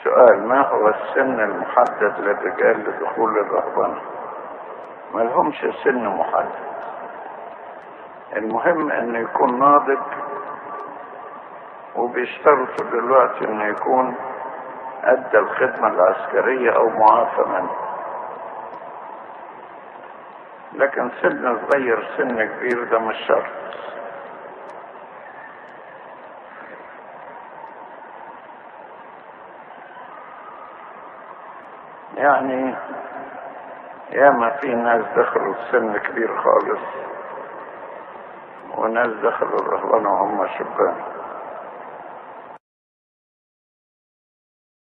سؤال ما هو السن المحدد للرجال لدخول الرهبنة ما لهمش سن محدد المهم انه يكون ناضج وبيشترطوا دلوقتي انه يكون ادى الخدمة العسكرية او معافى منه لكن سن صغير سن كبير ده مش شرط يعني ياما في ناس دخلوا في سن كبير خالص وناس دخلوا الرهبنة وهم شبان